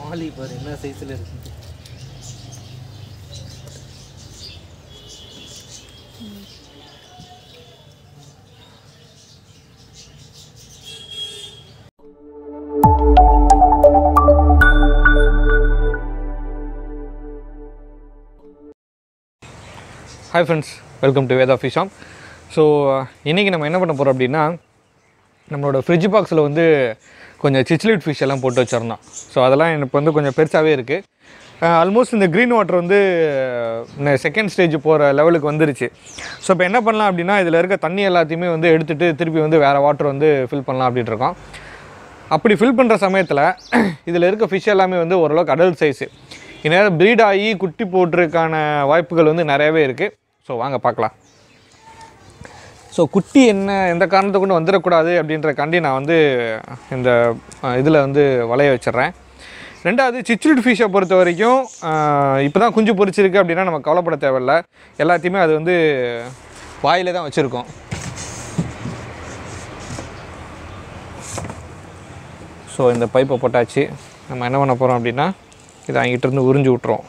மாலி பாரு என்ன சைஸில் இருக்கு hi friends welcome to Veda ஃபிஷாம் ஸோ இன்றைக்கி நம்ம என்ன பண்ண போகிறோம் அப்படின்னா நம்மளோட ஃப்ரிட்ஜ் பாக்ஸில் வந்து கொஞ்சம் சிச்லிட் ஃபிஷ் எல்லாம் போட்டு வச்சிருந்தோம் ஸோ அதெல்லாம் எனக்கு வந்து கொஞ்சம் பெருசாகவே இருக்குது ஆல்மோஸ்ட் இந்த க்ரீன் வாட்டர் வந்து செகண்ட் ஸ்டேஜ் போகிற லெவலுக்கு வந்துருச்சு ஸோ இப்போ என்ன பண்ணலாம் அப்படின்னா இதில் இருக்க தண்ணி எல்லாத்தையுமே வந்து எடுத்துகிட்டு திருப்பி வந்து வேறு வாட்டர் வந்து ஃபில் பண்ணலாம் அப்படின்ட்டு இருக்கோம் அப்படி ஃபில் பண்ணுற சமயத்தில் இதில் இருக்க ஃபிஷ் எல்லாமே வந்து ஓரளவுக்கு அடல்ட் சைஸு இந்நேரம் ப்ரீட் ஆகி குட்டி போட்டுறதுக்கான வாய்ப்புகள் வந்து நிறையவே இருக்குது ஸோ வாங்க பார்க்கலாம் ஸோ குட்டி என்ன எந்த காரணத்தை கொண்டு வந்துடக்கூடாது அப்படின்றக்காண்டி நான் வந்து இந்த இதில் வந்து வளைய வச்சிடுறேன் ரெண்டாவது சிச்சுலிட் ஃபிஷ்ஷை பொறுத்த வரைக்கும் இப்போ தான் குஞ்சு பொரிச்சிருக்கு அப்படின்னா நம்ம கவலைப்பட தேவையில்ல எல்லாத்தையுமே அது வந்து வாயிலே தான் வச்சுருக்கோம் ஸோ இந்த பைப்பை போட்டாச்சு நம்ம என்ன பண்ண போகிறோம் அப்படின்னா இதை அங்கிட்ட இருந்து உறிஞ்சு விட்ருவோம்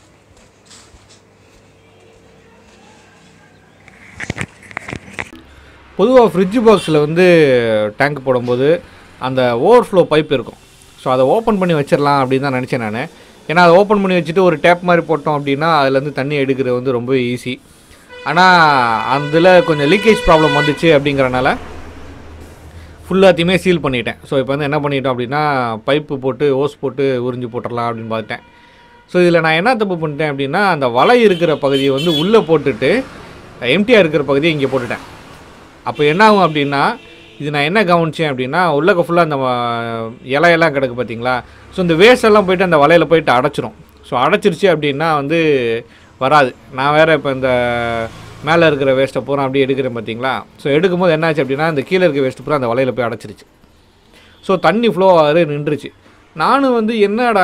பொதுவாக ஃப்ரிட்ஜ் பாக்ஸில் வந்து டேங்க் போடும்போது அந்த ஓவர்ஃப்ளோ பைப் இருக்கும் ஸோ அதை ஓப்பன் பண்ணி வச்சிடலாம் அப்படின்னு தான் நினச்சேன் நான் ஏன்னா அதை ஓப்பன் பண்ணி வச்சுட்டு ஒரு டேப் மாதிரி போட்டோம் அப்படின்னா அதுலேருந்து தண்ணி எடுக்கிறது வந்து ரொம்ப ஈஸி ஆனால் அதில் கொஞ்சம் லீக்கேஜ் ப்ராப்ளம் வந்துச்சு அப்படிங்கிறனால ஃபுல்லாத்தையுமே சீல் பண்ணிட்டேன் ஸோ இப்போ வந்து என்ன பண்ணிட்டோம் அப்படின்னா பைப்பு போட்டு ஓஸ் போட்டு உறிஞ்சு போட்டுடலாம் அப்படின்னு பார்த்துட்டேன் ஸோ இதில் நான் என்ன தப்பு பண்ணிட்டேன் அப்படின்னா அந்த வலை இருக்கிற பகுதியை வந்து உள்ளே போட்டுட்டு எம்டிஆர் இருக்கிற பகுதியை இங்கே போட்டுட்டேன் அப்போ என்ன ஆகும் அப்படின்னா இது நான் என்ன கவனிச்சேன் அப்படின்னா உள்ளக்க ஃபுல்லாக அந்த வ- இலையெல்லாம் கிடக்கு பார்த்தீங்களா ஸோ இந்த வேஸ்ட் எல்லாம் போயிட்டு அந்த வலையில் போயிட்டு அடைச்சிரும் ஸோ அடைச்சிருச்சு அப்படின்னா வந்து வராது நான் வேறு இப்போ இந்த மேலே இருக்கிற வேஸ்ட்டை பூரா அப்படியே எடுக்கிறேன் பார்த்தீங்களா ஸோ எடுக்கும்போது என்னாச்சு அப்படின்னா இந்த கீழே இருக்க வேஸ்ட் பூரா அந்த வலையில் போய் அடைச்சிருச்சு ஸோ தண்ணி ஃப்ளோ ஆகுது நின்றுச்சு நானும் வந்து என்னடா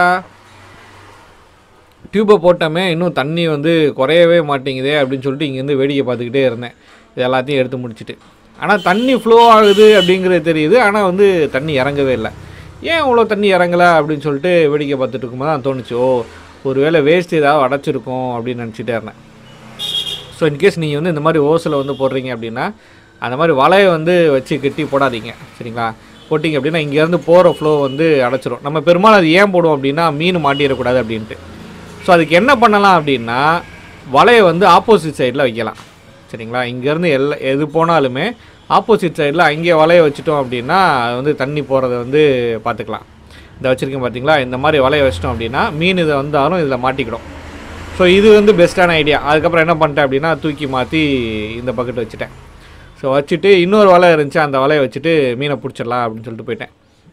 டியூப்பை போட்டோமே இன்னும் தண்ணி வந்து குறையவே மாட்டேங்குதே அப்படின்னு சொல்லிட்டு இங்கேருந்து வேடிக்கை பார்த்துக்கிட்டே இருந்தேன் இது எல்லாத்தையும் எடுத்து முடிச்சுட்டு ஆனால் தண்ணி ஃப்ளோ ஆகுது அப்படிங்கிறது தெரியுது ஆனால் வந்து தண்ணி இறங்கவே இல்லை ஏன் இவ்வளோ தண்ணி இறங்கலை அப்படின்னு சொல்லிட்டு வேடிக்கை பார்த்துட்டு இருக்கும்போது தான் தோணுச்சு ஓ ஒருவேளை வேஸ்ட் ஏதாவது அடைச்சிருக்கோம் அப்படின்னு நினச்சிட்டே இருந்தேன் ஸோ இன்கேஸ் நீங்கள் வந்து இந்த மாதிரி ஓஸில் வந்து போடுறீங்க அப்படின்னா அந்த மாதிரி வலையை வந்து வச்சு கட்டி போடாதீங்க சரிங்களா போட்டிங்க அப்படின்னா இங்கேருந்து போகிற ஃப்ளோ வந்து அடைச்சிரும் நம்ம பெரும்பாலும் அது ஏன் போடுவோம் அப்படின்னா மீன் மாட்டிடக்கூடாது அப்படின்ட்டு ஸோ அதுக்கு என்ன பண்ணலாம் அப்படின்னா வலையை வந்து ஆப்போசிட் சைடில் வைக்கலாம் சரிங்களா இங்கேருந்து எல்லா எது போனாலுமே ஆப்போசிட் சைடில் அங்கே வலையை வச்சுட்டோம் அப்படின்னா அது வந்து தண்ணி போகிறத வந்து பார்த்துக்கலாம் இந்த வச்சுருக்கேன் பார்த்தீங்களா இந்த மாதிரி வலையை வச்சிட்டோம் அப்படின்னா மீன் இதை வந்தாலும் இதில் மாட்டிக்கிடும் ஸோ இது வந்து பெஸ்ட்டான ஐடியா அதுக்கப்புறம் என்ன பண்ணிட்டேன் அப்படின்னா தூக்கி மாற்றி இந்த பக்கெட் வச்சுட்டேன் ஸோ வச்சுட்டு இன்னொரு வலை இருந்துச்சு அந்த வலையை வச்சுட்டு மீனை பிடிச்சிடலாம் அப்படின்னு சொல்லிட்டு போயிட்டேன்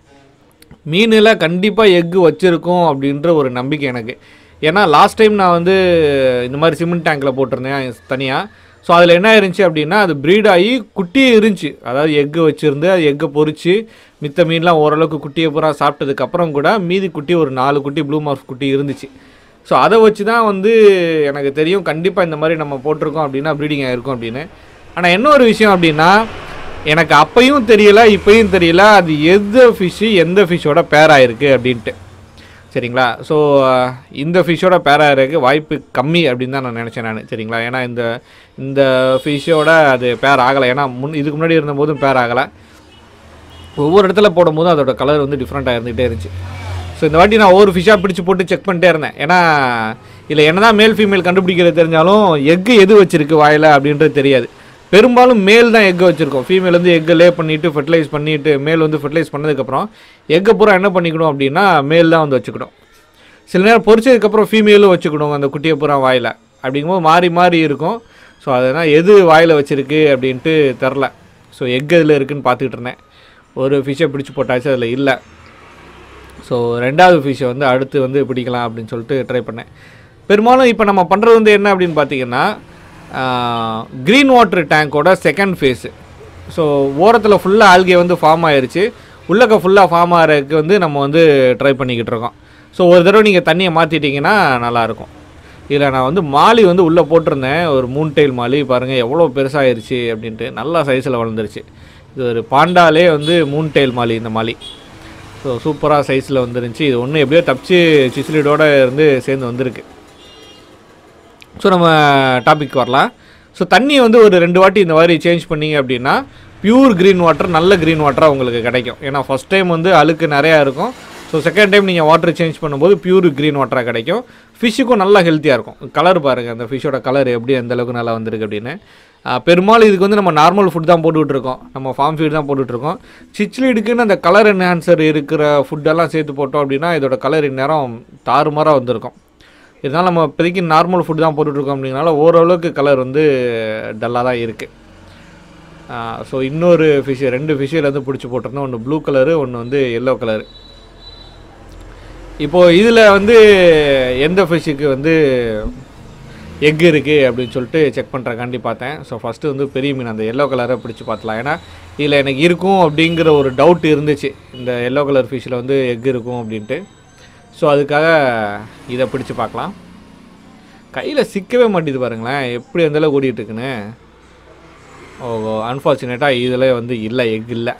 மீனில் கண்டிப்பாக எக்கு வச்சுருக்கோம் அப்படின்ற ஒரு நம்பிக்கை எனக்கு ஏன்னா லாஸ்ட் டைம் நான் வந்து இந்த மாதிரி சிமெண்ட் டேங்க்கில் போட்டிருந்தேன் தனியாக ஸோ அதில் என்ன இருந்துச்சு அப்படின்னா அது ப்ரீட் ஆகி குட்டியே இருந்துச்சு அதாவது எக்கு வச்சுருந்து அது எக்கை பொரிச்சு மித்த மீன்லாம் ஓரளவுக்கு குட்டியை பூரா சாப்பிட்டதுக்கப்புறம் கூட மீதி குட்டி ஒரு நாலு குட்டி ப்ளூ மார்க் குட்டி இருந்துச்சு ஸோ அதை வச்சு தான் வந்து எனக்கு தெரியும் கண்டிப்பாக இந்த மாதிரி நம்ம போட்டிருக்கோம் அப்படின்னா ப்ரீடிங் ஆகிருக்கும் அப்படின்னு ஆனால் என்ன ஒரு விஷயம் அப்படின்னா எனக்கு அப்பையும் தெரியல இப்பயும் தெரியல அது எந்த ஃபிஷ்ஷு எந்த ஃபிஷ்ஷோட பேர் ஆயிருக்கு அப்படின்ட்டு சரிங்களா ஸோ இந்த ஃபிஷ்ஷோட பேர் ஆகிறதுக்கு வாய்ப்பு கம்மி அப்படின்னு தான் நான் நினச்சேன் நான் சரிங்களா ஏன்னா இந்த இந்த ஃபிஷ்ஷோட அது பேர் ஆகலை ஏன்னா முன் இதுக்கு முன்னாடி இருந்தபோதும் பேர் ஆகலை ஒவ்வொரு இடத்துல போடும்போதும் அதோட கலர் வந்து டிஃப்ரெண்ட்டாக இருந்துகிட்டே இருந்துச்சு ஸோ இந்த வாட்டி நான் ஒவ்வொரு ஃபிஷ்ஷாக பிடிச்சி போட்டு செக் பண்ணிட்டே இருந்தேன் ஏன்னா இதில் என்னதான் மேல் ஃபீமேல் கண்டுபிடிக்கிறது தெரிஞ்சாலும் எக்கு எது வச்சிருக்கு வாயில் அப்படின்றது தெரியாது பெரும்பாலும் மேல் தான் எக்கு வச்சுருக்கோம் ஃபீமேல் வந்து எக்கை லே பண்ணிவிட்டு ஃபெர்டிலைஸ் பண்ணிவிட்டு மேல் வந்து ஃபெர்டிலைஸ் பண்ணதுக்கப்புறம் எக்கை பூரா என்ன பண்ணிக்கணும் அப்படின்னா மேல் தான் வந்து வச்சுக்கணும் சில நேரம் பொரிச்சதுக்கப்புறம் ஃபீமேலும் வச்சுக்கணும் அந்த குட்டியை பூரா வாயில் அப்படிங்கும்போது மாறி மாறி இருக்கும் ஸோ அதனால் எது வாயில் வச்சுருக்கு அப்படின்ட்டு தெரில ஸோ எக் இதில் இருக்குன்னு பார்த்துக்கிட்டு இருந்தேன் ஒரு ஃபிஷ்ஷை பிடிச்சி போட்டாச்சு அதில் இல்லை ஸோ ரெண்டாவது ஃபிஷ்ஷை வந்து அடுத்து வந்து பிடிக்கலாம் அப்படின்னு சொல்லிட்டு ட்ரை பண்ணேன் பெரும்பாலும் இப்போ நம்ம பண்ணுறது வந்து என்ன அப்படின்னு பார்த்தீங்கன்னா க்ரீன் வாட்டர் டேங்கோட செகண்ட் ஃபேஸு ஸோ ஓரத்தில் ஃபுல்லாக ஆல்கே வந்து ஃபார்ம் ஆயிருச்சு உள்ளக்க ஃபுல்லாக ஃபார்ம் ஆகிறதுக்கு வந்து நம்ம வந்து ட்ரை பண்ணிக்கிட்டு இருக்கோம் ஸோ ஒரு தடவை நீங்கள் தண்ணியை மாற்றிட்டீங்கன்னா நல்லாயிருக்கும் இதில் நான் வந்து மாலி வந்து உள்ளே போட்டிருந்தேன் ஒரு மூன் டெயில் மாலி பாருங்கள் எவ்வளோ பெருசாகிருச்சு அப்படின்ட்டு நல்லா சைஸில் வளர்ந்துருச்சு இது ஒரு பாண்டாலே வந்து மூன் டெயில் மாலி இந்த மாலி ஸோ சூப்பராக சைஸில் வந்துருந்துச்சு இது ஒன்று எப்படியோ தப்பிச்சு சிசிலிடோட இருந்து சேர்ந்து வந்திருக்கு ஸோ நம்ம டாபிக் வரலாம் ஸோ தண்ணி வந்து ஒரு ரெண்டு வாட்டி இந்த மாதிரி சேஞ்ச் பண்ணீங்க அப்படின்னா பியூர் க்ரீன் வாட்டர் நல்ல க்ரீன் வாட்டராக உங்களுக்கு கிடைக்கும் ஏன்னா ஃபஸ்ட் டைம் வந்து அழுக்கு நிறையா இருக்கும் ஸோ செகண்ட் டைம் நீங்கள் வாட்டர் சேஞ்ச் பண்ணும்போது பியூர் க்ரீன் வாட்டராக கிடைக்கும் ஃபிஷ்ஷுக்கும் நல்லா ஹெல்த்தியாக இருக்கும் கலர் பாருங்கள் அந்த ஃபிஷ்ஷோட கலர் எப்படி எந்த அளவுக்கு நல்லா வந்திருக்கு அப்படின்னு ஆஹ் பெரும்பாலும் இதுக்கு வந்து நம்ம நார்மல் ஃபுட் தான் போட்டுக்கிட்டு இருக்கோம் நம்ம ஃபார்ம் ஃபீட் தான் போட்டுட்டு இருக்கோம் சிச்லிடுக்குன்னு அந்த கலர் என்ஹான்சர் இருக்கிற ஃபுட்டெல்லாம் சேர்த்து போட்டோம் அப்படின்னா இதோட கலர் இந்நேரம் தாறுமாறாக வந்திருக்கும் இதனால் நம்ம இப்போதைக்கு நார்மல் ஃபுட் தான் போட்டுட்ருக்கோம் அப்படிங்கனால ஓரளவுக்கு கலர் வந்து டல்லாக தான் இருக்குது ஸோ இன்னொரு ஃபிஷ் ரெண்டு ஃபிஷ்ஷில் வந்து பிடிச்சி போட்டிருந்தோம் ஒன்று ப்ளூ கலரு ஒன்று வந்து எல்லோ கலரு இப்போது இதில் வந்து எந்த ஃபிஷ்ஷுக்கு வந்து எக் இருக்குது அப்படின்னு சொல்லிட்டு செக் பண்ணுறக்காண்டி பார்த்தேன் ஸோ ஃபஸ்ட்டு வந்து பெரிய மீன் அந்த எல்லோ கலரை பிடிச்சி பார்த்தலாம் ஏன்னா இதில் எனக்கு இருக்கும் அப்படிங்கிற ஒரு டவுட் இருந்துச்சு இந்த எல்லோ கலர் ஃபிஷ்ஷில் வந்து எக் இருக்கும் அப்படின்ட்டு ஸோ அதுக்காக இதை பிடிச்சு பார்க்கலாம் கையில் சிக்கவே மாட்டேது பாருங்களேன் எப்படி அந்த அளவுக்கு ஓடிட்டு இருக்குன்னு ஓ அன்ஃபார்ச்சுனேட்டாக இதில் வந்து இல்லை எக் இல்லை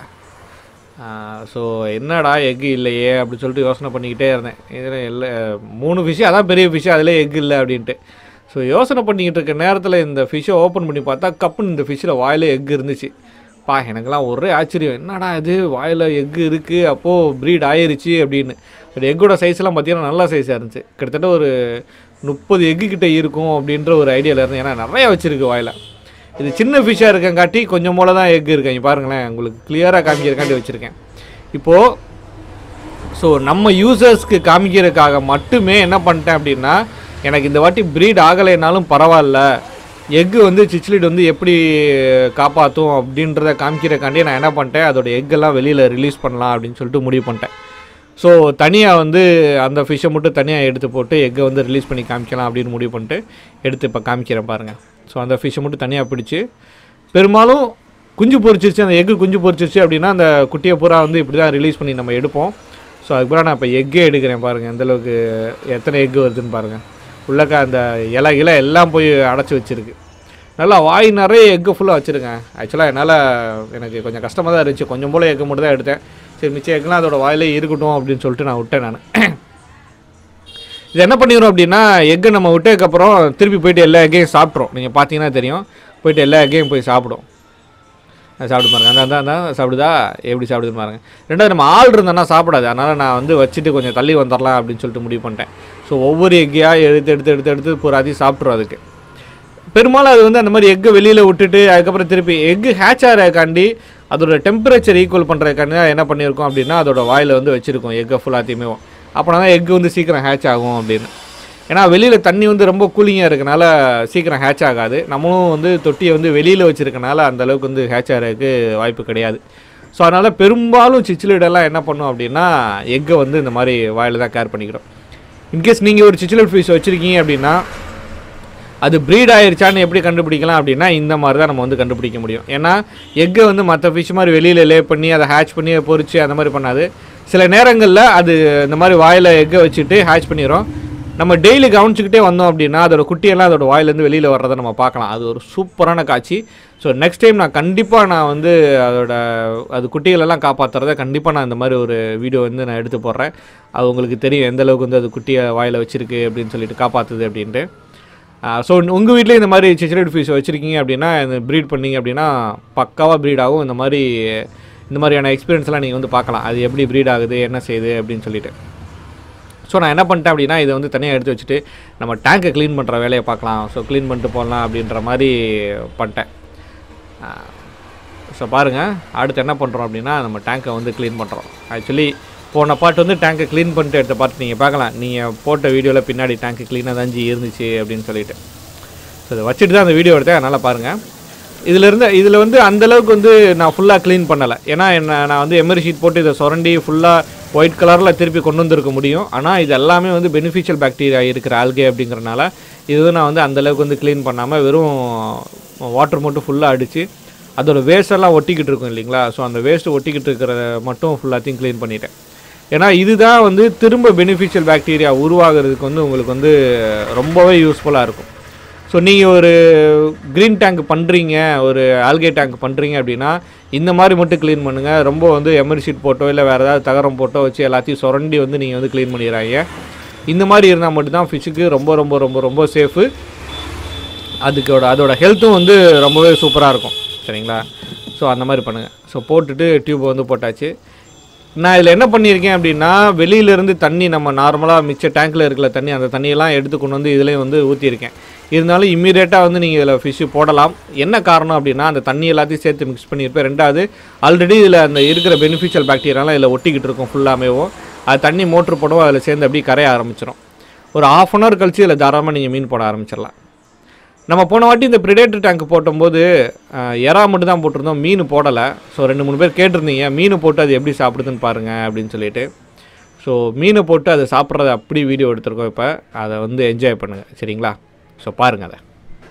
ஸோ என்னடா எக் இல்லையே அப்படின்னு சொல்லிட்டு யோசனை பண்ணிக்கிட்டே இருந்தேன் இதில் இல்லை மூணு ஃபிஷ்ஷு அதான் பெரிய ஃபிஷ்ஷு அதில் எக் இல்லை அப்படின்ட்டு ஸோ யோசனை பண்ணிக்கிட்டு இருக்க நேரத்தில் இந்த ஃபிஷ்ஷை ஓப்பன் பண்ணி பார்த்தா கப்புன்னு இந்த ஃபிஷ்ஷில் வாயில் எக் இருந்துச்சு பா எனக்கெல்லாம் ஒரே ஆச்சரியம் என்னடா இது வாயில் எக் இருக்குது அப்போது ப்ரீட் ஆயிருச்சு அப்படின்னு பட் எக்கோட சைஸ்லாம் பார்த்தீங்கன்னா நல்லா சைஸாக இருந்துச்சு கிட்டத்தட்ட ஒரு முப்பது எக்கு கிட்ட இருக்கும் அப்படின்ற ஒரு ஐடியாவில் இருந்தேன் ஏன்னா நிறையா வச்சுருக்கு வாயில் இது சின்ன ஃபிஷ்ஷாக இருக்கங்காட்டி கொஞ்சம் போல தான் எக் இருக்கு இங்க பாருங்களேன் உங்களுக்கு கிளியராக காமிக்கிறக்காண்டி வச்சுருக்கேன் இப்போது ஸோ நம்ம யூசர்ஸ்க்கு காமிக்கிறதுக்காக மட்டுமே என்ன பண்ணிட்டேன் அப்படின்னா எனக்கு இந்த வாட்டி ப்ரீட் ஆகலைனாலும் பரவாயில்ல எக்கு வந்து சிச்லிட் வந்து எப்படி காப்பாற்றும் அப்படின்றத காமிக்கிறக்காண்டி நான் என்ன பண்ணிட்டேன் அதோட எக்கெல்லாம் வெளியில் ரிலீஸ் பண்ணலாம் அப்படின்னு சொல்லிட்டு முடிவு பண்ணிட்டேன் ஸோ தனியாக வந்து அந்த ஃபிஷ்ஷை மட்டும் தனியாக எடுத்து போட்டு எக்கை வந்து ரிலீஸ் பண்ணி காமிக்கலாம் அப்படின்னு முடிவு பண்ணிட்டு எடுத்து இப்போ காமிக்கிறேன் பாருங்கள் ஸோ அந்த ஃபிஷ்ஷை மட்டும் தனியாக பிடிச்சி பெரும்பாலும் குஞ்சு பொரிச்சிருச்சு அந்த எக்கு குஞ்சு பொரிச்சிருச்சு அப்படின்னா அந்த குட்டியை பூரா வந்து இப்படி தான் ரிலீஸ் பண்ணி நம்ம எடுப்போம் ஸோ அதுக்கு நான் இப்போ எக்கே எடுக்கிறேன் பாருங்கள் எந்தளவுக்கு எத்தனை எக்கு வருதுன்னு பாருங்கள் உள்ளக்க அந்த இலை இலை எல்லாம் போய் அடைச்சி வச்சிருக்கு நல்லா வாய் நிறைய எக்கு ஃபுல்லாக வச்சுருக்கேன் ஆக்சுவலாக என்னால் எனக்கு கொஞ்சம் கஷ்டமாக தான் இருந்துச்சு கொஞ்சம் போல் எக்கு மட்டும் தான் எடுத்தேன் சரி மிச்சம் எக்குலாம் அதோட வாயிலே இருக்கட்டும் அப்படின்னு சொல்லிட்டு நான் விட்டேன் நான் இது என்ன பண்ணிடுறோம் அப்படின்னா எக்கை நம்ம விட்டதுக்கப்புறம் திருப்பி போயிட்டு எல்லா எக்கையும் சாப்பிட்றோம் நீங்கள் பார்த்தீங்கன்னா தெரியும் போயிட்டு எல்லா எக்கையும் போய் சாப்பிடும் அது சாப்பிட்டு பாருங்க அந்த அந்த சாப்பிடுதா எப்படி சாப்பிடுது பாருங்க ரெண்டாவது நம்ம ஆள் இருந்தோன்னா சாப்பிடாது அதனால் நான் வந்து வச்சுட்டு கொஞ்சம் தள்ளி வந்துடலாம் அப்படின்னு சொல்லிட்டு முடிவு பண்ணிட்டேன் ஸோ ஒவ்வொரு எக்கையாக எடுத்து எடுத்து எடுத்து எடுத்து பூராத்தையும் சாப்பிட்றோம் அதுக்கு பெரும்பாலும் அது வந்து அந்த மாதிரி எக்கை வெளியில் விட்டுட்டு அதுக்கப்புறம் திருப்பி எக்கு ஹேச் ஆகிறக்காண்டி அதோட டெம்பரேச்சர் ஈக்குவல் பண்ணுறதுக்காண்டி தான் என்ன பண்ணியிருக்கோம் அப்படின்னா அதோட வாயில் வந்து வச்சுருக்கோம் எக்கை ஃபுல்லாத்தையுமே அப்போனா தான் எக்கு வந்து சீக்கிரம் ஹேச் ஆகும் அப்படின்னு ஏன்னா வெளியில் தண்ணி வந்து ரொம்ப கூலிங்காக இருக்கனால சீக்கிரம் ஹேச் ஆகாது நம்மளும் வந்து தொட்டியை வந்து வெளியில் வச்சுருக்கனால அந்த அளவுக்கு வந்து ஹேச் ஆகிறதுக்கு வாய்ப்பு கிடையாது ஸோ அதனால் பெரும்பாலும் சிச்சிலிடெல்லாம் என்ன பண்ணும் அப்படின்னா எக்கை வந்து இந்த மாதிரி வாயில் தான் கேர் பண்ணிக்கிறோம் இன்கேஸ் நீங்கள் ஒரு சிச்சிலிட் ஃபிஷ் வச்சுருக்கீங்க அப்படின்னா அது ப்ரீட் ஆயிருச்சான்னு எப்படி கண்டுபிடிக்கலாம் அப்படின்னா இந்த மாதிரி தான் நம்ம வந்து கண்டுபிடிக்க முடியும் ஏன்னா எக்கை வந்து மற்ற ஃபிஷ் மாதிரி வெளியில் லே பண்ணி அதை ஹேட்ச் பண்ணி பொரிச்சு அந்த மாதிரி பண்ணாது சில நேரங்களில் அது இந்த மாதிரி வாயில் எக்கை வச்சுட்டு ஹேட்ச் பண்ணிடும் நம்ம டெய்லி கவனிச்சுக்கிட்டே வந்தோம் அப்படின்னா அதோட குட்டியெல்லாம் அதோட வாயிலேருந்து வெளியில் வர்றதை நம்ம பார்க்கலாம் அது ஒரு சூப்பரான காட்சி ஸோ நெக்ஸ்ட் டைம் நான் கண்டிப்பாக நான் வந்து அதோட அது குட்டிகளெல்லாம் காப்பாற்றுறத கண்டிப்பாக நான் இந்த மாதிரி ஒரு வீடியோ வந்து நான் எடுத்து போடுறேன் அது உங்களுக்கு தெரியும் எந்த அளவுக்கு வந்து அது குட்டியை வாயில் வச்சிருக்கு அப்படின்னு சொல்லிட்டு காப்பாற்றுது அப்படின்ட்டு ஸோ உங்கள் வீட்டில் இந்த மாதிரி சிச்சரேட் ஃபிஷ் வச்சுருக்கீங்க அப்படின்னா இந்த ப்ரீட் பண்ணீங்க அப்படின்னா பக்காவாக ப்ரீட் ஆகும் இந்த மாதிரி இந்த மாதிரியான எக்ஸ்பீரியன்ஸ்லாம் நீங்கள் வந்து பார்க்கலாம் அது எப்படி ப்ரீட் ஆகுது என்ன செய்யுது அப்படின்னு சொல்லிட்டு ஸோ நான் என்ன பண்ணிட்டேன் அப்படின்னா இதை வந்து தனியாக எடுத்து வச்சுட்டு நம்ம டேங்கை க்ளீன் பண்ணுற வேலையை பார்க்கலாம் ஸோ க்ளீன் பண்ணிட்டு போகலாம் அப்படின்ற மாதிரி பண்ணிட்டேன் ஸோ பாருங்கள் அடுத்து என்ன பண்ணுறோம் அப்படின்னா நம்ம டேங்கை வந்து க்ளீன் பண்ணுறோம் ஆக்சுவலி போன பாட்டு வந்து டேங்கை க்ளீன் பண்ணிட்டு எடுத்த பாட்டு நீங்கள் பார்க்கலாம் நீங்கள் போட்ட வீடியோவில் பின்னாடி டேங்க்கு க்ளீனாக தான் ஜி இருந்துச்சு அப்படின்னு சொல்லிட்டு ஸோ இதை வச்சுட்டு தான் அந்த வீடியோ எடுத்தேன் அதனால் பாருங்கள் இதில் இருந்து இதில் வந்து அந்தளவுக்கு வந்து நான் ஃபுல்லாக க்ளீன் பண்ணலை ஏன்னா என்ன நான் வந்து எமரி ஷீட் போட்டு இதை சுரண்டி ஃபுல்லாக ஒயிட் கலரில் திருப்பி கொண்டு வந்திருக்க முடியும் ஆனால் இது எல்லாமே வந்து பெனிஃபிஷியல் பாக்டீரியா இருக்கிற ஆல்கே அப்படிங்கிறனால இது வந்து நான் வந்து அந்தளவுக்கு வந்து க்ளீன் பண்ணாமல் வெறும் வாட்டர் மட்டும் ஃபுல்லாக அடித்து அதோட வேஸ்ட் எல்லாம் ஒட்டிக்கிட்டு இருக்கும் இல்லைங்களா ஸோ அந்த வேஸ்ட்டு ஒட்டிக்கிட்டு இருக்கிறத மட்டும் ஃபுல்லாத்தையும் க்ளீன் பண்ணிட்டேன் ஏன்னா இதுதான் வந்து திரும்ப பெனிஃபிஷியல் பாக்டீரியா உருவாகிறதுக்கு வந்து உங்களுக்கு வந்து ரொம்பவே யூஸ்ஃபுல்லாக இருக்கும் ஸோ நீங்கள் ஒரு க்ரீன் டேங்க் பண்ணுறீங்க ஒரு ஆல்கே டேங்க் பண்ணுறீங்க அப்படின்னா இந்த மாதிரி மட்டும் க்ளீன் பண்ணுங்கள் ரொம்ப வந்து எமரி ஷீட் போட்டோ இல்லை வேறு ஏதாவது தகரம் போட்டோ வச்சு எல்லாத்தையும் சுரண்டி வந்து நீங்கள் வந்து க்ளீன் பண்ணிடுறாங்க இந்த மாதிரி இருந்தால் மட்டும்தான் ஃபிஷ்ஷுக்கு ரொம்ப ரொம்ப ரொம்ப ரொம்ப சேஃபு அதுக்கோட அதோட ஹெல்த்தும் வந்து ரொம்பவே சூப்பராக இருக்கும் சரிங்களா ஸோ அந்த மாதிரி பண்ணுங்கள் ஸோ போட்டுட்டு டியூப் வந்து போட்டாச்சு நான் இதில் என்ன பண்ணியிருக்கேன் அப்படின்னா வெளியிலேருந்து தண்ணி நம்ம நார்மலாக மிச்ச டேங்க்கில் இருக்கிற தண்ணி அந்த தண்ணியெல்லாம் எடுத்து கொண்டு வந்து இதுலேயும் வந்து ஊற்றிருக்கேன் இருந்தாலும் இம்மீடியட்டாக வந்து நீங்கள் இதில் ஃபிஷ்ஷு போடலாம் என்ன காரணம் அப்படின்னா அந்த தண்ணி எல்லாத்தையும் சேர்த்து மிக்ஸ் பண்ணியிருப்பேன் ரெண்டாவது ஆல்ரெடி இதில் அந்த இருக்கிற பெனிஃபிஷியல் பாக்டீரியாலாம் இதில் ஒட்டிக்கிட்டு இருக்கும் ஃபுல்லாமேவும் அது தண்ணி மோட்ரு போடவும் அதில் சேர்ந்து அப்படியே கரைய ஆரம்பிச்சிடும் ஒரு ஆஃப் அன் ஹவர் கழிச்சு இதில் தாராளமாக நீங்கள் மீன் போட ஆரம்பிச்சிடலாம் நம்ம போன வாட்டி இந்த ப்ரிடேட்டர் டேங்க் போட்டும்போது அஹ், எறா மட்டும் தான் போட்டிருந்தோம் மீன் போடலை ஸோ ரெண்டு மூணு பேர் கேட்டிருந்தீங்க மீன் போட்டு அது எப்படி சாப்பிடுதுன்னு பாருங்கள் அப்படின்னு சொல்லிட்டு ஸோ மீனை போட்டு அதை சாப்பிட்றத அப்படி வீடியோ எடுத்திருக்கோம் இப்போ அதை வந்து என்ஜாய் பண்ணுங்கள் சரிங்களா ஸோ பாருங்கள் அதை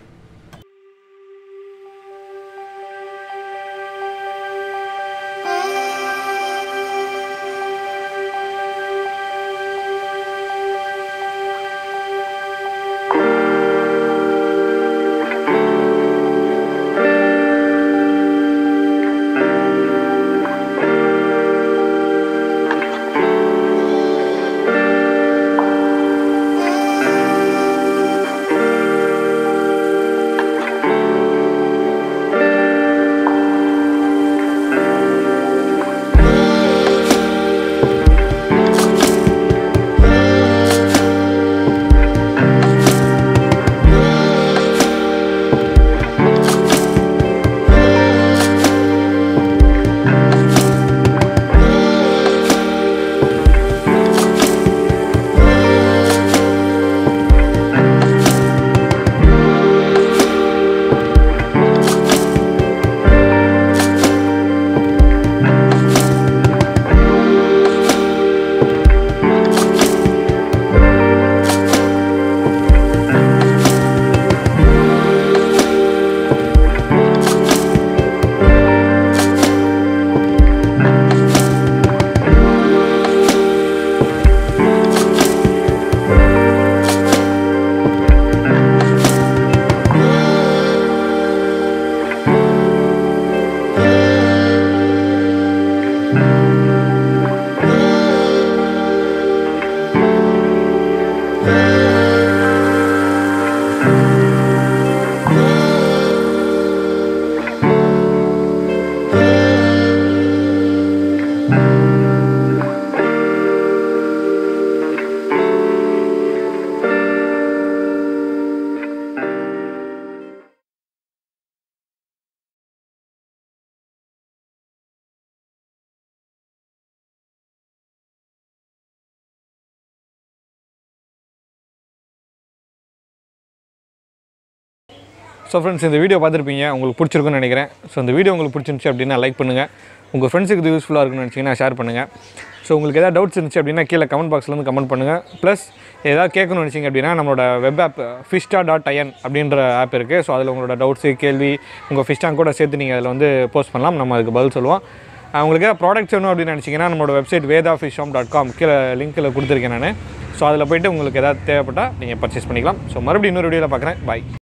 ஸோ ஃப்ரெண்ட்ஸ் இந்த வீடியோ பார்த்துருப்பீங்க உங்களுக்கு பிடிச்சிருக்குன்னு நினைக்கிறேன் ஸோ இந்த வீடியோ உங்களுக்கு பிடிச்சிருந்துச்சு அப்படின்னா லைக் பண்ணுங்கள் உங்கள் ஃப்ரெண்ட்ஸுக்கு இது யூஸ்ஃபுல்லாக இருக்குன்னு நினச்சிங்கன்னா ஷேர் பண்ணுங்கள் ஸோ உங்களுக்கு ஏதாவது டவுட்ஸ் இருந்துச்சு அப்படின்னா கீழே கமெண்ட் பாக்ஸில் வந்து கமெண்ட் பண்ணுங்கள் ப்ளஸ் ஏதாவது கேட்கணும்னு நினச்சிங்க அப்படின்னா நம்மளோட வெப் ஆப் ஃபிஷ்டா டாட் ஐஎன் அப்படின்ற ஆப் இருக்குது ஸோ அதில் உங்களோட டவுட்ஸு கேள்வி உங்கள் ஃபிஷ்டாங் கூட சேர்த்து நீங்கள் அதில் வந்து போஸ்ட் பண்ணலாம் நம்ம அதுக்கு பதில் சொல்லுவோம் அஹ் உங்களுக்கு ஏதாவது ப்ராடக்ட்ஸ் வேணும் அப்படின்னு நினச்சிங்கன்னா நம்மளோட website Vedha fish dot com கீழே லிங்க்கில் கொடுத்துருக்கேன் நான் ஸோ அதில் போயிட்டு உங்களுக்கு ஏதாவது தேவைப்பட்டால் நீங்கள் பர்ச்சேஸ் பண்ணிக்கலாம் ஸோ மறுபடியும் இன்னொரு வீடியோவில் பார்க்குறேன் பாய்